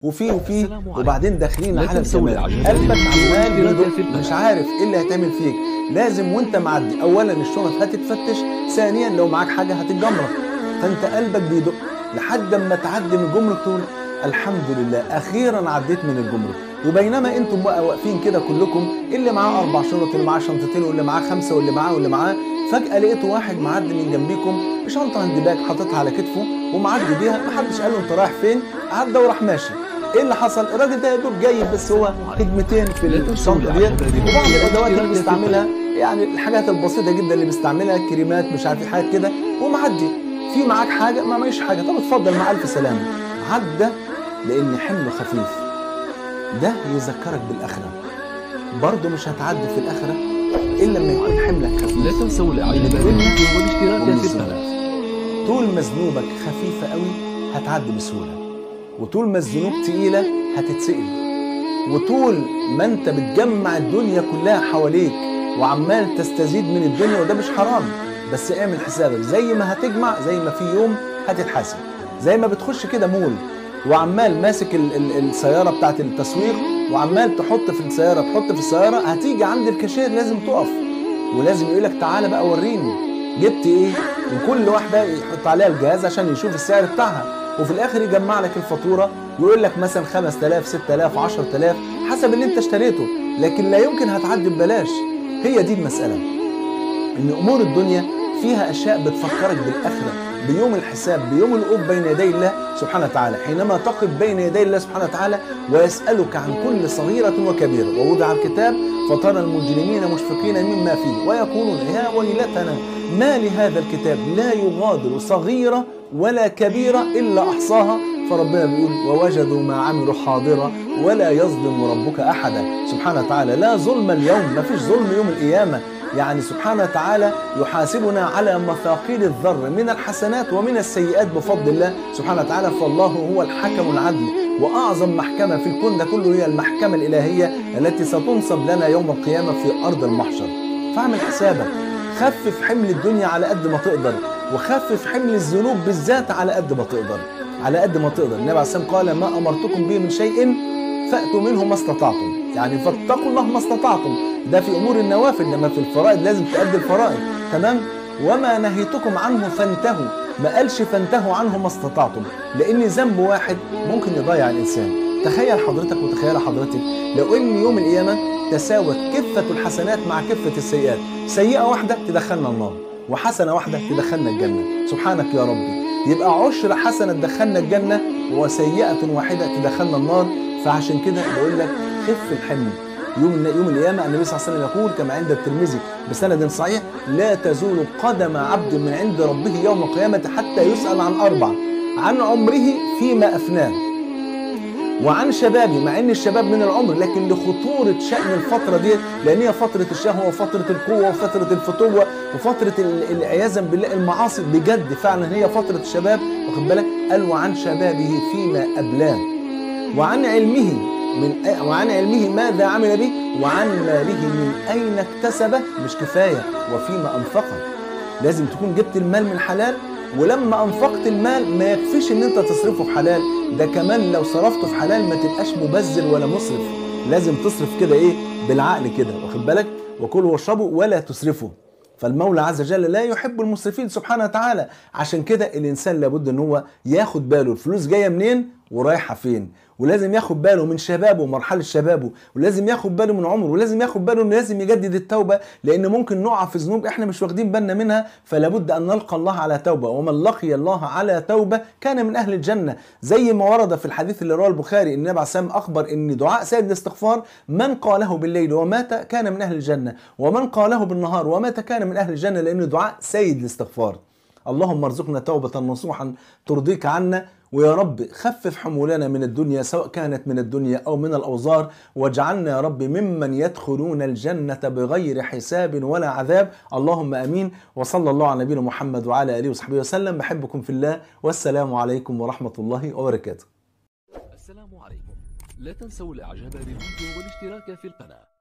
وفي وفي السلام عليكم. وبعدين داخلين لا على تنسوا الكمال الإعجاب قلبك بالفيديو عمال والاشتراك بيدق في القناة. مش عارف ايه اللي هيتعمل فيك لازم وانت معدي اولا الشنط هتتفتش ثانيا لو معاك حاجه هتتجمرك فانت قلبك بيدق لحد ما تعدي من الجمرك تقول الحمد لله اخيرا عديت من الجمرك وبينما انتم بقى واقفين كده كلكم اللي معاه اربع شنط اللي معاه شنطتين واللي معاه خمسه واللي معاه واللي معاه فجاه لقيتوا واحد معدي من جنبيكم بشنطه هاند باج حاططها على كتفه ومعدي بيها محدش قال له انت رايح فين عدى وراح ماشي ايه اللي حصل الراجل ده يا دوب جايب بس هو خدمتين في الشنطه ديت وبعض الادوات اللي بيستعملها يعني الحاجات البسيطه جدا اللي بيستعملها كريمات مش عارف إيه، حاجات كده ومعدي في معاك حاجه ما معيش حاجه طب اتفضل مع الف سلامه عدى لان حمله خفيف ده يذكرك بالاخره برضه مش هتعدي في الاخره الا لما يكون حملك لا خفيف تنسوا الاعجاب بالفيديو والاشتراك ومن في الصلاة. القناة طول ما ذنوبك خفيفة قوي هتعدي بسهولة وطول ما الذنوب تقيلة هتتسئل وطول ما انت بتجمع الدنيا كلها حواليك وعمال تستزيد من الدنيا وده مش حرام بس اعمل حسابك زي ما هتجمع زي ما في يوم هتتحاسب زي ما بتخش كده مول وعمال ماسك ال ال السيارة بتاعت التسويق وعمال تحط في السيارة تحط في السيارة هتيجي عند الكاشير لازم تقف ولازم يقول لك تعالى بقى وريني جبت ايه وكل واحده يحط عليها الجهاز عشان يشوف السعر بتاعها وفي الاخر يجمع لك الفاتوره ويقول لك مثلا 5000 6000 10000 حسب اللي انت اشتريته لكن لا يمكن هتعدي ببلاش هي دي المساله ان امور الدنيا فيها اشياء بتفكرك بالاخره بيوم الحساب بيوم الوقوف بين يدي الله سبحانه وتعالى حينما تقف بين يدي الله سبحانه وتعالى ويسالك عن كل صغيره وكبيره ووضع الكتاب فترى المجرمين مشفقين مما فيه ويقولون يا ويلتنا ما لهذا الكتاب لا يغادر صغيره ولا كبيره الا احصاها فربنا بيقول ووجدوا ما عملوا حاضرا ولا يظلم ربك احدا سبحانه وتعالى لا ظلم اليوم ما فيش ظلم يوم القيامه يعني سبحانه وتعالى يحاسبنا على مثاقيل الذر من الحسنات ومن السيئات بفضل الله سبحانه وتعالى فالله هو الحكم العدل واعظم محكمه في الكون ده كله هي المحكمه الالهيه التي ستنصب لنا يوم القيامه في ارض المحشر فاعمل حسابك خفف حمل الدنيا على قد ما تقدر وخفف حمل الذنوب بالذات على قد ما تقدر على قد ما تقدر النبي عليه الصلاه والسلام قال ما امرتكم به من شيء فاتوا منه ما استطعتم يعني فاتقوا الله ما استطعتم ده في امور النوافل انما في الفرائض لازم تؤدي الفرائض تمام وما نهيتكم عنه فانتهوا ما قالش فانتهوا عنه ما استطعتم لان ذنب واحد ممكن يضيع الانسان تخيل حضرتك وتخيل حضرتك لو ان يوم القيامه تساوت كفه الحسنات مع كفه السيئات سيئه واحده تدخلنا النار وحسنه واحده تدخلنا الجنه سبحانك يا ربي يبقى عشر حسنه تدخلنا الجنه وسيئه واحده تدخلنا النار فعشان كده بقول لك خف الحمل يوم يوم القيامه النبي صلى الله عليه وسلم يقول كما عند الترمذي بسند صحيح لا تزول قدم عبد من عند ربه يوم القيامه حتى يسال عن اربع عن عمره فيما افناه وعن شبابه مع ان الشباب من العمر لكن لخطوره شان الفتره دي لان هي فتره الشهوه وفتره القوه وفتره الفتوه وفتره ال- العياذا بالله المعاصي بجد فعلا هي فتره الشباب واخد بالك قال وعن شبابه فيما ابلاه وعن علمه من أي- وعن علمه ماذا عمل به وعن ماله من اين اكتسبه مش كفايه وفيما انفقه لازم تكون جبت المال من حلال ولما انفقت المال ما يكفيش ان انت تصرفه في حلال ده كمان لو صرفته في حلال ما تبقاش مبذر ولا مسرف لازم تصرف كده ايه بالعقل كده واخد بالك وكلوا واشربوا ولا تسرفوا فالمولى عز وجل لا يحب المسرفين سبحانه وتعالى عشان كده الانسان لابد ان هو ياخد باله الفلوس جايه منين ورايحه فين ولازم ياخد باله من شبابه ومرحله شبابه ولازم ياخد باله من عمره ولازم ياخد باله انه لازم يجدد التوبه لان ممكن نقع في ذنوب احنا مش واخدين بالنا منها فلا بد ان نلقى الله على توبه ومن لقي الله على توبه كان من اهل الجنه زي ما ورد في الحديث اللي رواه البخاري ان النبي عليه الصلاه والسلام اخبر ان دعاء سيد الاستغفار من قاله بالليل ومات كان من اهل الجنه ومن قاله بالنهار ومات كان من اهل الجنه لان دعاء سيد الاستغفار اللهم ارزقنا توبة نصوحا ترضيك عنا ويا رب خفف حمولنا من الدنيا سواء كانت من الدنيا أو من الأوزار واجعلنا يا رب ممن يدخلون الجنة بغير حساب ولا عذاب اللهم أمين وصلى الله على نبينا محمد وعلى آله وصحبه وسلم بحبكم في الله والسلام عليكم ورحمة الله وبركاته السلام عليكم لا تنسوا الاعجاب بالفيديو والاشتراك في القناة